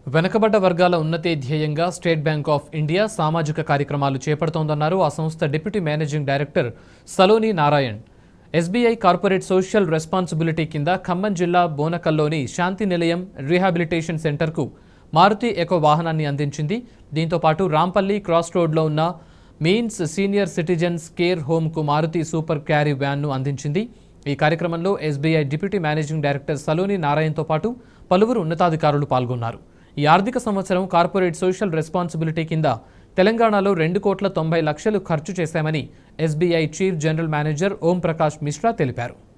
వెనుకబడ్డ వర్గాల ఉన్నతే ధ్యేయంగా స్టేట్ బ్యాంక్ ఆఫ్ ఇండియా సామాజిక కార్యక్రమాలు చేపడుతోందన్నారు ఆ సంస్థ deputy managing director Saloni Narayan SBI corporate social responsibility కింద ఖమ్మం జిల్లా బోనకల్లోని శాంతి నిలయం రీహాబిలిటేషన్ సెంటర్కు మారుతి ఎకో వాహనాన్ని అందించింది దీంతో పాటు రాంపల్లి క్రాస్ రోడ్లో ఉన్న మీన్స్ సీనియర్ సిటిజన్స్ కేర్ హోమ్కు మారుతి సూపర్ క్యారీ వ్యాన్ను అందించింది ఈ కార్యక్రమంలో SBI deputy managing director Saloni నారాయణ్తో పాటు పలువురు ఉన్నతాధికారులు పాల్గొన్నారు ఈ ఆర్థిక సంవత్సరం కార్పొరేట్ సోషల్ రెస్పాన్సిబిలిటీ కింద తెలంగాణలో రెండు కోట్ల తొంభై లక్షలు ఖర్చు చేశామని SBI chief general manager Om Prakash Mishra తెలిపారు